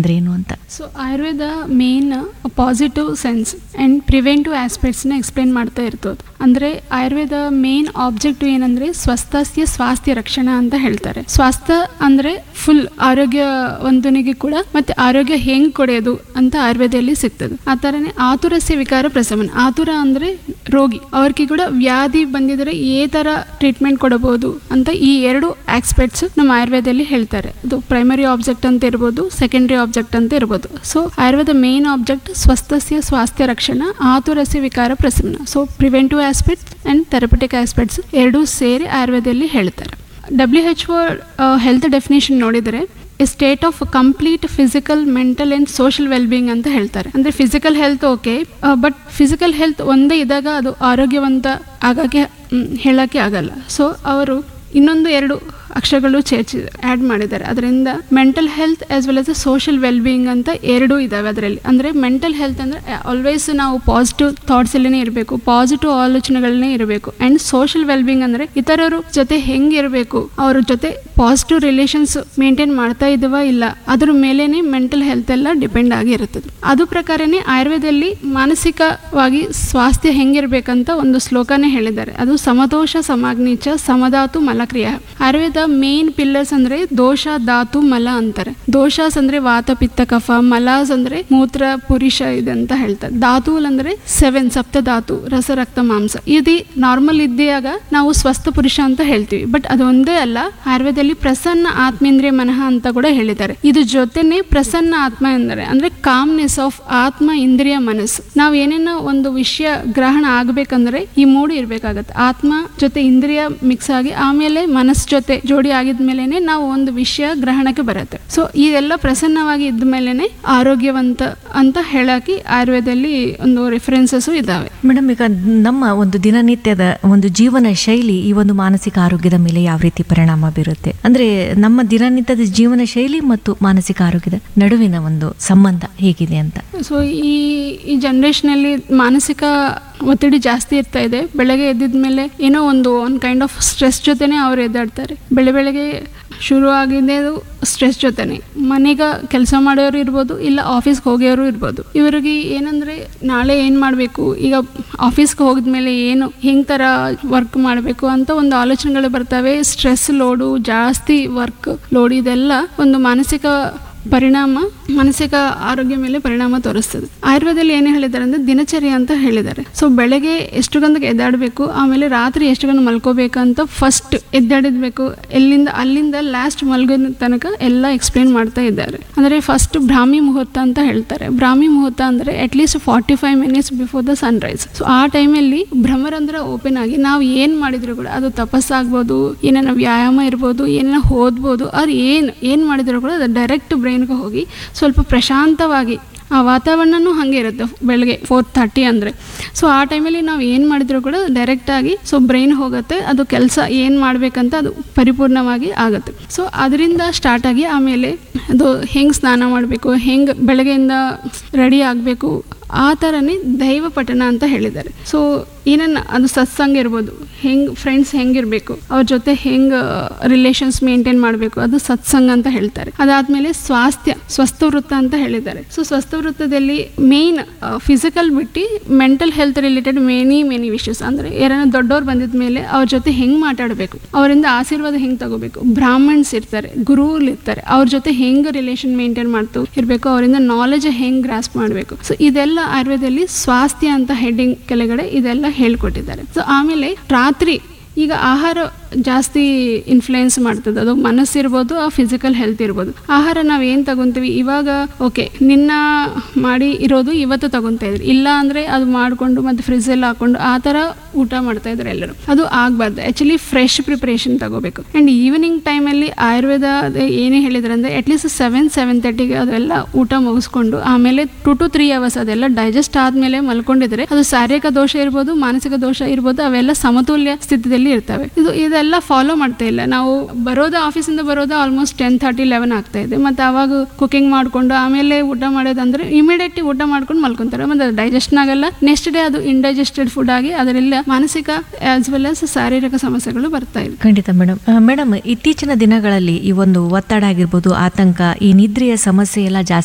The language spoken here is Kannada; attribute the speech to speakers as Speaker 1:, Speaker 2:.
Speaker 1: ಅಂದ್ರೆ ಏನು ಅಂತ
Speaker 2: so Ayurveda main positive sense and preventive ಆಸ್ಪೆಕ್ಟ್ಸ್ನ ಎಕ್ಸ್ಪ್ಲೇನ್ ಮಾಡ್ತಾ ಇರ್ತದೆ ಅಂದರೆ ಆಯುರ್ವೇದ ಮೇನ್ ಆಬ್ಜೆಕ್ಟಿವ್ ಏನಂದರೆ ಸ್ವಸ್ಥಸ್ಯ ಸ್ವಾಸ್ಥ್ಯ ರಕ್ಷಣಾ ಅಂತ ಹೇಳ್ತಾರೆ ಸ್ವಾಸ್ಥ್ಯ ಅಂದರೆ ಫುಲ್ ಆರೋಗ್ಯವಂತನಿಗೆ ಕೂಡ ಮತ್ತೆ ಆರೋಗ್ಯ ಹೆಂಗ್ ಕೊಡೋದು ಅಂತ ಆಯುರ್ವೇದದಲ್ಲಿ ಸಿಗ್ತದೆ ಆ ಥರನೇ ಆತುರಸ್ಯ ವಿಕಾರ ಪ್ರಸವನ ಆತುರ ಅಂದರೆ ರೋಗಿ ಅವ್ರಿಗೆ ಕೂಡ ವ್ಯಾಧಿ ಬಂದಿದ್ರೆ ಏ ಥರ ಟ್ರೀಟ್ಮೆಂಟ್ ಕೊಡಬಹುದು ಅಂತ ಈ ಎರಡು ಆಸ್ಪೆಕ್ಟ್ಸ್ ನಮ್ಮ ಆಯುರ್ವೇದದಲ್ಲಿ ಹೇಳ್ತಾರೆ ಅದು ಪ್ರೈಮರಿ ಆಬ್ಜೆಕ್ಟ್ ಅಂತ ಇರ್ಬೋದು ಸೆಕೆಂಡರಿ ಆಬ್ಜೆಕ್ಟ್ ಅಂತ ಇರ್ಬೋದು ಸೊ ಆಯುರ್ವೇದ ಮೇನ್ ಆಬ್ಜೆಕ್ಟ್ ಸ್ವಸ್ಥಸ್ಯ ಸ್ವಾಸ್ಥ್ಯ ರಕ್ಷಣಾ ಆತುರಸ್ಯ ವಿಕಾರ ಪ್ರಸವನ so preventive aspects and therapeutic aspects ಎರಡೂ ಸೇರಿ ಆಯುರ್ವೇದದಲ್ಲಿ ಹೇಳ್ತಾರೆ W H O health definition ನೋಡಿದರೆ a state of complete physical mental and social wellbeing ಅಂತ ಹೇಳ್ತಾರೆ ಅಂದರೆ physical health okay but physical health ಒಂದೇ ಇದ್ದಾಗ ಅದು ಆರೋಗ್ಯವಂತ ಆಗೋಕ್ಕೆ ಮ್, ಹೇಳೋಕ್ಕೆ ಆಗಲ್ಲ ಸೊ ಅವರು ಇನ್ನೊಂದು ಎರಡು ಅಕ್ಷರಗಳು ಚೇರ್ಚಿ ಆ್ಯಡ್ ಮಾಡಿದ್ದಾರೆ ಅದರಿಂದ mental health as well as a social wellbeing ಅಂತ ಎರಡೂ ಇದ್ದಾವೆ ಅದರಲ್ಲಿ ಅಂದರೆ ಮೆಂಟಲ್ ಹೆಲ್ತ್ ಅಂದರೆ ಆಲ್ವೇಸ್ ನಾವು ಪಾಸಿಟಿವ್ ಥಾಟ್ಸಲ್ಲೇ ಇರಬೇಕು ಪಾಸಿಟಿವ್ ಆಲೋಚನೆಗಳನ್ನೇ ಇರಬೇಕು ಆ್ಯಂಡ್ ಸೋಷಿಯಲ್ ವೆಲ್ಬೀಯಿಂಗ್ ಅಂದರೆ ಇತರರ ಜೊತೆ ಹೆಂಗಿರಬೇಕು ಅವ್ರ ಜೊತೆ ಪಾಸಿಟಿವ್ ರಿಲೇಷನ್ಸ್ ಮೇಂಟೈನ್ ಮಾಡ್ತಾ ಇದ್ದೀವ ಇಲ್ಲ ಅದ್ರ ಮೇಲೇನೆ ಮೆಂಟಲ್ ಹೆಲ್ತ್ ಎಲ್ಲ ಡಿಪೆಂಡ್ ಆಗಿರುತ್ತದೆ ಅದು ಪ್ರಕಾರನೇ ಆಯುರ್ವೇದದಲ್ಲಿ ಮಾನಸಿಕವಾಗಿ ಸ್ವಾಸ್ಥ್ಯ ಹೆಂಗಿರ್ಬೇಕಂತ ಒಂದು ಶ್ಲೋಕನೇ ಹೇಳಿದ್ದಾರೆ ಅದು ಸಮದೋಷ ಸಮಾಗ್ನಿಚ ಸಮಧಾತು ಮಲಕ್ರಿಯ ಆಯುರ್ವೇದ ಮೇನ್ ಪಿಲ್ಲರ್ಸ್ ಅಂದ್ರೆ ದೋಷ ಧಾತು ಮಲ ಅಂತಾರೆ ದೋಷಾಸ್ ಅಂದ್ರೆ ವಾತ ಪಿತ್ತ ಕಫ ಮಲಾಸ್ ಅಂದ್ರೆ ಮೂತ್ರ ಪುರುಷ ಇದೆ ಅಂತ ಹೇಳ್ತಾರೆ ಧಾತುಲ್ ಅಂದ್ರೆ ಸೆವೆನ್ ಸಪ್ತ ಧಾತು ರಸ ರಕ್ತ ಮಾಂಸ ಇದು ನಾರ್ಮಲ್ ಇದ್ದಾಗ ನಾವು ಸ್ವಸ್ಥ ಪುರುಷ ಅಂತ ಹೇಳ್ತೀವಿ ಬಟ್ ಅದು ಒಂದೇ ಅಲ್ಲ ಆಯುರ್ವೇದದಲ್ಲಿ ಪ್ರಸನ್ನ ಆತ್ಮೇಂದ್ರಿಯ ಮನಃ ಅಂತ ಕೂಡ ಹೇಳಿದ್ದಾರೆ ಇದು ಜೊತೆನೆ ಪ್ರಸನ್ನ ಆತ್ಮ ಎಂದರೆ ಅಂದ್ರೆ ಕಾಮ್ನೆಸ್ ಆಫ್ ಆತ್ಮ ಇಂದ್ರಿಯ ಮನಸ್ಸು ನಾವು ಏನೇನೋ ಒಂದು ವಿಷಯ ಗ್ರಹಣ ಆಗ್ಬೇಕಂದ್ರೆ ಈ ಮೂಡು ಇರ್ಬೇಕಾಗತ್ತೆ ಆತ್ಮ ಜೊತೆ ಇಂದ್ರಿಯ ಮಿಕ್ಸ್ ಆಗಿ ಆಮೇಲೆ ಮನಸ್ಸು ಜೊತೆ ಜೋಡಿ ಆಗಿದ್ಮೇಲೆನೆ ನಾವು ಒಂದು ವಿಷಯ ಗ್ರಹಣಕ್ಕೆ ಬರುತ್ತೆ ಸೊ ಇದೆಲ್ಲ ಪ್ರಸನ್ನವಾಗಿ ಇದ್ಮೇಲೆನೆ ಆರೋಗ್ಯವಂತ ಅಂತ ಹೇಳಕ್ಕೆ ಆಯುರ್ವೇದದಲ್ಲಿ ಒಂದು ರೆಫರೆನ್ಸಸ್ ಇದಾವೆ
Speaker 1: ಮೇಡಮ್ ಈಗ ನಮ್ಮ ಒಂದು ದಿನನಿತ್ಯದ ಒಂದು ಜೀವನ ಶೈಲಿ ಈ ಒಂದು ಮಾನಸಿಕ ಆರೋಗ್ಯದ ಮೇಲೆ ಯಾವ ರೀತಿ ಪರಿಣಾಮ ಬೀರುತ್ತೆ ಅಂದ್ರೆ ನಮ್ಮ ದಿನನಿತ್ಯದ ಜೀವನ ಶೈಲಿ ಮತ್ತು ಮಾನಸಿಕ ಆರೋಗ್ಯದ ನಡುವಿನ ಒಂದು ಸಂಬಂಧ ಹೇಗಿದೆ ಅಂತ
Speaker 2: ಸೊ ಈ ಈ ಜನ್ರೇಷನಲ್ಲಿ ಮಾನಸಿಕ ಒತ್ತಡಿ ಜಾಸ್ತಿ ಇರ್ತಾ ಇದೆ ಬೆಳಗ್ಗೆ ಎದ್ದಿದ ಮೇಲೆ ಏನೋ ಒಂದು ಒಂದು ಕೈಂಡ್ ಆಫ್ ಸ್ಟ್ರೆಸ್ ಜೊತೆನೇ ಅವ್ರು ಎದ್ದಾಡ್ತಾರೆ ಬೆಳೆ ಬೆಳಗ್ಗೆ ಶುರು ಆಗಿದೆ ಸ್ಟ್ರೆಸ್ ಜೊತೆನೆ ಮನೆಗ ಕೆಲಸ ಮಾಡೋರು ಇರ್ಬೋದು ಇಲ್ಲ ಆಫೀಸ್ಗೆ ಹೋಗೋರು ಇರ್ಬೋದು ಇವರಿಗೆ ಏನಂದರೆ ನಾಳೆ ಏನು ಮಾಡಬೇಕು ಈಗ ಆಫೀಸ್ಗೆ ಹೋಗಿದ್ಮೇಲೆ ಏನು ಹೆಂಗೆ ಥರ ವರ್ಕ್ ಮಾಡಬೇಕು ಅಂತ ಒಂದು ಆಲೋಚನೆಗಳು ಬರ್ತವೆ ಸ್ಟ್ರೆಸ್ ಲೋಡು ಜಾಸ್ತಿ ವರ್ಕ್ ಲೋಡ್ ಇದೆಲ್ಲ ಒಂದು ಮಾನಸಿಕ ಪರಿಣಾಮ ಮಾನಸಿಕ ಆರೋಗ್ಯ ಮೇಲೆ ಪರಿಣಾಮ ತೋರಿಸ್ತದೆ ಆಯುರ್ವೇದದಲ್ಲಿ ಏನು ಹೇಳಿದ್ದಾರೆ ಅಂದರೆ ದಿನಚರಿ ಅಂತ ಹೇಳಿದ್ದಾರೆ ಸೊ ಬೆಳಗ್ಗೆ ಎಷ್ಟು ಗಂಟೆಗೆ ಎದ್ದಾಡಬೇಕು ಆಮೇಲೆ ರಾತ್ರಿ ಎಷ್ಟು ಗಂಟೆ ಮಲ್ಕೋಬೇಕಂತ ಫಸ್ಟ್ ಎದ್ದಾಡಿದ್ಬೇಕು ಎಲ್ಲಿಂದ ಅಲ್ಲಿಂದ ಲಾಸ್ಟ್ ಮಲ್ಗೋ ತನಕ ಎಲ್ಲ ಎಕ್ಸ್ಪ್ಲೇನ್ ಮಾಡ್ತಾ ಇದ್ದಾರೆ ಅಂದರೆ ಫಸ್ಟ್ ಬ್ರಾಹ್ಮಿ ಮುಹೂರ್ತ ಅಂತ ಹೇಳ್ತಾರೆ ಬ್ರಾಹ್ಮಿ ಮುಹೂರ್ತ ಅಂದರೆ at least forty five minutes before the sunrise so ಆ ಟೈಮಲ್ಲಿ ಭ್ರಮರಂಧ್ರ ಓಪನ್ ಆಗಿ ನಾವು ಏನು ಮಾಡಿದ್ರು ಕೂಡ ಅದು ತಪಸ್ಸಾಗ್ಬೋದು ಏನೇನೋ ವ್ಯಾಯಾಮ ಇರ್ಬೋದು ಏನೇನೋ ಓದ್ಬೋದು ಅವ್ರು ಏನು ಏನು ಮಾಡಿದ್ರು ಕೂಡ ಅದು ಡೈರೆಕ್ಟ್ ಬ್ರೈನ್ಗೆ ಹೋಗಿ ಸ್ವಲ್ಪ ಪ್ರಶಾಂತವಾಗಿ ಆ ವಾತಾವರಣನೂ ಹಾಗೆ ಇರುತ್ತೆ ಬೆಳಗ್ಗೆ ಫೋರ್ ಥರ್ಟಿ ಅಂದರೆ ಸೊ ಆ ಟೈಮಲ್ಲಿ ನಾವು ಏನು ಮಾಡಿದ್ರು ಕೂಡ ಡೈರೆಕ್ಟಾಗಿ ಸೊ ಬ್ರೈನ್ ಹೋಗುತ್ತೆ ಅದು ಕೆಲಸ ಏನು ಮಾಡಬೇಕಂತ ಅದು ಪರಿಪೂರ್ಣವಾಗಿ ಆಗುತ್ತೆ ಸೊ ಅದರಿಂದ ಸ್ಟಾರ್ಟ್ ಆಗಿ ಆಮೇಲೆ ಅದು ಹೆಂಗೆ ಸ್ನಾನ ಮಾಡಬೇಕು ಹೆಂಗೆ ಬೆಳಗ್ಗೆಯಿಂದ ರೆಡಿ ಆಗಬೇಕು ಆ ಥರನೇ ದೈವ ಪಠಣ ಅಂತ ಹೇಳಿದ್ದಾರೆ ಸೊ ಏನನ್ನ ಅದು ಸತ್ಸಂಗ ಇರ್ಬೋದು ಹೆಂಗೆ ಫ್ರೆಂಡ್ಸ್ ಹೆಂಗಿರಬೇಕು ಅವ್ರ ಜೊತೆ ಹೆಂಗೆ ರಿಲೇಷನ್ಸ್ ಮೇಂಟೈನ್ ಮಾಡಬೇಕು ಅದು ಸತ್ಸಂಗ ಅಂತ ಹೇಳ್ತಾರೆ ಅದಾದಮೇಲೆ ಸ್ವಾಸ್ಥ್ಯ ಸ್ವಸ್ಥ ವೃತ್ತ ಅಂತ ಹೇಳಿದ್ದಾರೆ ಸೊ ಸ್ವಸ್ಥ ವೃತ್ತದಲ್ಲಿ ಮೇಯ್ನ್ ಫಿಸಿಕಲ್ ಬಿಟ್ಟು mental health related many many ವಿಷಯಸ್ ಅಂದರೆ ಯಾರನ್ನ ದೊಡ್ಡವ್ರು ಬಂದಿದ ಮೇಲೆ ಅವ್ರ ಜೊತೆ ಹೆಂಗೆ ಮಾತಾಡಬೇಕು ಅವರಿಂದ ಆಶೀರ್ವಾದ ಹೆಂಗೆ ತಗೋಬೇಕು ಬ್ರಾಹ್ಮಣ್ಸ್ ಇರ್ತಾರೆ ಗುರುಗಳು ಇರ್ತಾರೆ ಅವ್ರ ಜೊತೆ ಹೆಂಗೆ ರಿಲೇಷನ್ ಮೇಂಟೈನ್ ಮಾಡ್ತು ಇರಬೇಕು ಅವರಿಂದ ನಾಲೆಜ್ ಹೆಂಗೆ ಗ್ರಾಸ್ಪ್ ಮಾಡಬೇಕು ಸೊ ಇದೆಲ್ಲ ಆಯುರ್ವೇದದಲ್ಲಿ ಸ್ವಾಸ್ಥ್ಯ ಅಂತ ಹೆಡ್ಡಿಂಗ್ ಕೆಳಗಡೆ ಇದೆಲ್ಲ ಹೇಳ್ಕೊಟ್ಟಿದ್ದಾರೆ ಸೊ ಆಮೇಲೆ ರಾತ್ರಿ ಈಗ ಆಹಾರ ಜಾಸ್ತಿ ಇನ್ಫ್ಲುಯೆನ್ಸ್ ಮಾಡ್ತದೆ ಅದು ಮನಸ್ಸಿರ್ಬೋದು ಆ ಫಿಸಿಕಲ್ ಹೆಲ್ತ್ ಇರ್ಬೋದು ಆಹಾರ ನಾವು ಏನು ತಗೊಂತೀವಿ ಇವಾಗ ಓಕೆ ನಿನ್ನ ಮಾಡಿ ಇರೋದು ಇವತ್ತು ತಗೊತಾ ಇದ್ರಿ ಇಲ್ಲ ಅಂದರೆ ಅದು ಮಾಡಿಕೊಂಡು ಮತ್ತು ಫ್ರಿಜ್ಜಲ್ಲಿ ಹಾಕೊಂಡು ಆ ಥರ ಊಟ ಮಾಡ್ತಾ ಇದ್ದಾರೆ ಎಲ್ಲರೂ ಅದು ಆಗಬಾರ್ದು ಆ್ಯಕ್ಚುಲಿ ಫ್ರೆಶ್ ಪ್ರಿಪ್ರೇಷನ್ ತಗೋಬೇಕು ಆ್ಯಂಡ್ ಈವ್ನಿಂಗ್ ಟೈಮಲ್ಲಿ ಆಯುರ್ವೇದ ಅದು ಏನೇ ಹೇಳಿದ್ರೆ ಅಂದರೆ ಅಟ್ಲೀಸ್ಟ್ ಸೆವೆನ್ ಸೆವೆನ್ ತರ್ಟಿಗೆ ಅದೆಲ್ಲ ಊಟ ಮುಗಿಸ್ಕೊಂಡು ಆಮೇಲೆ ಟು ಟು ತ್ರೀ ಅವರ್ಸ್ ಅದೆಲ್ಲ ಡೈಜೆಸ್ಟ್ ಆದಮೇಲೆ ಮಲ್ಕೊಂಡಿದ್ರೆ ಅದು ಶಾರೀರಿಕ ದೋಷ ಇರ್ಬೋದು ಮಾನಸಿಕ ದೋಷ ಇರ್ಬೋದು ಅವೆಲ್ಲ ಸಮತೋಲ್ಯ ಸ್ಥಿತಿಯಲ್ಲಿ ಇರ್ತವೆ ಇದು ಇದೆಲ್ಲ ಫಾಲೋ ಮಾಡ್ತಾ ಇಲ್ಲ ನಾವು ಬರೋದು ಆಫೀಸಿಂದ ಬರೋದು ಆಲ್ಮೋಸ್ಟ್ ಟೆನ್ ತರ್ಟಿ ಲೆವೆನ್ ಆಗ್ತಾ ಇದೆ ಮತ್ತು ಅವಾಗ ಕುಕಿಂಗ್ ಮಾಡಿಕೊಂಡು ಆಮೇಲೆ ಊಟ ಮಾಡೋದಂದ್ರೆ ಇಮಿಡಿಯೇಟ್ಲಿ ಊಟ ಮಾಡ್ಕೊಂಡು ಮಲ್ಕೊಂತಾರೆ ಮತ್ತು ಅದು ಡೈಜೆಷನ್ ಆಗಲ್ಲ ನೆಕ್ಸ್ಟ್ ಡೇ ಅದು ಇಂಡೈಜೆಸ್ಟೆಡ್ ಫುಡ್ ಆಗಿ ಅದರೆಲ್ಲ ಮಾನಸಿಕ ಆಸ್ ವೆಲ್ ಆಸ್ ಶಾರೀರಿಕ ಸಮಸ್ಯೆಗಳು ಬರ್ತಾ ಇದೆ
Speaker 1: ಖಂಡಿತ ಮೇಡಮ್ ಮೇಡಮ್ ಇತ್ತೀಚಿನ ದಿನಗಳಲ್ಲಿ ಈ ಒಂದು ಒತ್ತಡ ಆಗಿರ್ಬೋದು ಆತಂಕ ಈ ನಿದ್ರೆಯ ಸಮಸ್ಯೆ ಎಲ್ಲ ಜಾಸ್ತಿ